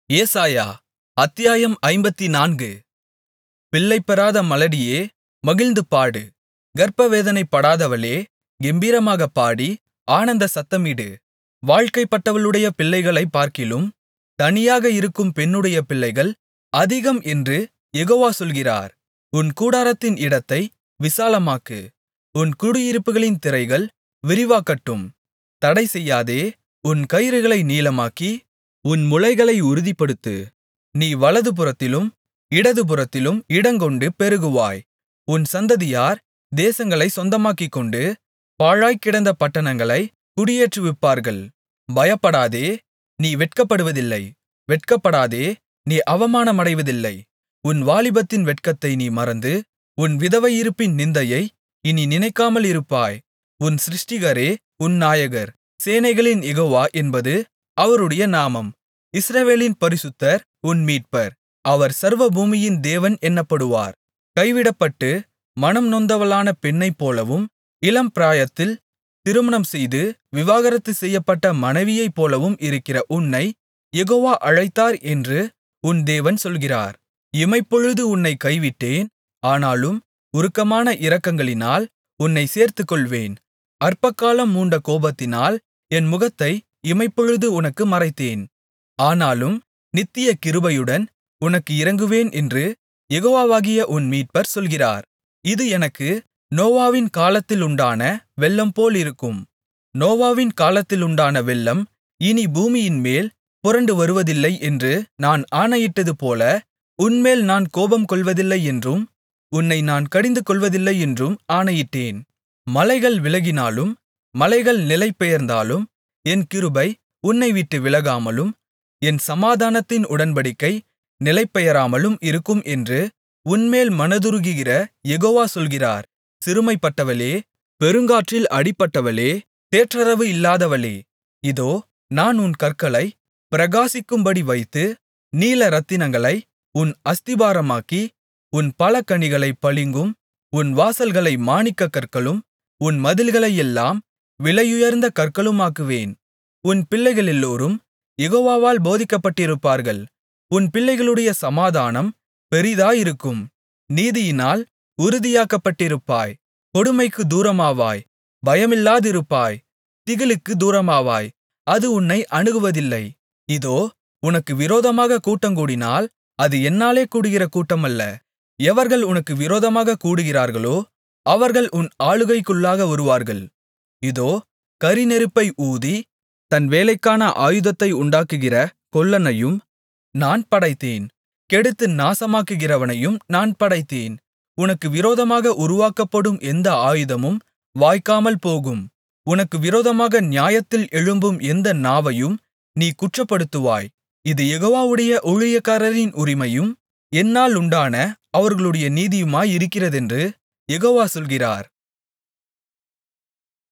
ஏசாயா அத்தியாயம் ஐம்பத்துநான்கு பிள்ளைபெறாத மலடியே மகிழ்ந்து பாடு கர்ப்பவேதனைப்படாதவளே கெம்பீரமாகப் பாடி ஆனந்த சத்தமிடு வாழ்க்கைப்பட்டவளுடைய பிள்ளைகளைப் பார்க்கிலும் தனியாக இருக்கும் பெண்ணுடைய பிள்ளைகள் அதிகம் என்று யெகோவா சொல்கிறார் உன் கூடாரத்தின் இடத்தை விசாலமாக்கு உன் குடியிருப்புகளின் திரைகள் விரிவாக்கட்டும் தடைசெய்யாதே உன் கயிறுகளை நீளமாக்கி உன் முளைகளை உறுதிப்படுத்து நீ வலதுபுறத்திலும் இடதுபுறத்திலும் இடங்கொண்டு பெருகுவாய் உன் சந்ததியார் தேசங்களைச் சொந்தமாக்கிக்கொண்டு பாழாய்க்கிடந்த பட்டணங்களைக் குடியேற்றுவிப்பார்கள் பயப்படாதே நீ வெட்கப்படுவதில்லை வெட்கப்படாதே நீ அவமானமடைவதில்லை உன் வாலிபத்தின் வெட்கத்தை நீ மறந்து உன் விதவையிருப்பின் நிந்தையை இனி நினைக்காமல் இருப்பாய் உன் சிருஷ்டிகரே உன் நாயகர் சேனைகளின் யெகோவா என்பது அவருடைய நாமம் இஸ்ரவேலின் பரிசுத்தர் உன் மீட்பர் அவர் சர்வபூமியின் தேவன் என்னப்படுவார் கைவிடப்பட்டு மனம் நொந்தவளான பெண்ணைப்போலவும் இளம்பிராயத்தில் திருமணம்செய்து விவாகரத்து செய்யப்பட்ட மனைவியைப்போலவும் இருக்கிற உன்னைக் யெகோவா அழைத்தார் என்று உன் தேவன் சொல்கிறார் இமைப்பொழுது உன்னைக் கைவிட்டேன் ஆனாலும் உருக்கமான இரக்கங்களினால் உன்னைச் சேர்த்துக்கொள்வேன் அற்பகாலம் மூண்ட கோபத்தினால் என் முகத்தை இமைப்பொழுது உனக்கு மறைத்தேன் ஆனாலும் நித்திய கிருபையுடன் உனக்கு இரங்குவேன் என்று யெகோவாகிய உன் மீட்பர் சொல்கிறார் இது எனக்கு நோவாவின் காலத்திலுண்டான வெள்ளம்போலிருக்கும் நோவாவின் காலத்திலுண்டான வெள்ளம் இனி பூமியின்மேல் புரண்டு வருவதில்லை என்று நான் ஆணையிட்டதுபோல உன்மேல் நான் கோபம் கொள்வதில்லை என்றும் உன்னை நான் கடிந்துகொள்வதில்லை என்றும் ஆணையிட்டேன் மலைகள் விலகினாலும் மலைகள் நிலைபெயர்ந்தாலும் என் கிருபை உன்னைவிட்டு விலகாமலும் என் சமாதானத்தின் உடன்படிக்கை நிலைபெயராமலும் இருக்கும் என்று உன்மேல் மனதுருகுகிற யெகோவா சொல்கிறார் சிறுமைப்பட்டவளே பெருங்காற்றில் அடிபட்டவளே தேற்றரவு இல்லாதவளே இதோ நான் உன் கற்களை பிரகாசிக்கும்படி வைத்து நீல இரத்தினங்களை உன் அஸ்திபாரமாக்கி உன் பலகணிகளைப் பளிங்கும் உன் வாசல்களை மாணிக்கக் கற்களும் உன் மதில்களையெல்லாம் விலையுயர்ந்த கற்களுமாக்குவேன் உன் பிள்ளைகளெல்லோரும் யெகோவாவால் போதிக்கப்பட்டிருப்பார்கள் உன் பிள்ளைகளுடைய சமாதானம் பெரிதாயிருக்கும் நீதியினால் உறுதியாக்கப்பட்டிருப்பாய் கொடுமைக்கு தூரமாவாய் பயமில்லாதிருப்பாய் திகிலுக்கு தூரமாவாய் அது உன்னை அணுகுவதில்லை இதோ உனக்கு விரோதமாக கூட்டங்கூடினால் அது என்னாலே கூடுகிற கூட்டமல்ல எவர்கள் உனக்கு விரோதமாக கூடுகிறார்களோ அவர்கள் உன் ஆளுகைக்குள்ளாக வருவார்கள் இதோ கரிநெருப்பை ஊதி தன் வேலைக்கான ஆயுதத்தை உண்டாக்குகிற கொல்லனையும் நான் படைத்தேன் கெடுத்து நாசமாக்குகிறவனையும் நான் படைத்தேன் உனக்கு விரோதமாக உருவாக்கப்படும் எந்த ஆயுதமும் வாய்க்காமல் போகும் உனக்கு விரோதமாக நியாயத்தில் எழும்பும் எந்த நாவையும் நீ குற்றப்படுத்துவாய் இது யெகோவாவுடைய ஊழியக்காரரின் உரிமையும் என்னால் உண்டான அவர்களுடைய நீதியுமாயிருக்கிறதென்று யெகோவா சொல்கிறார்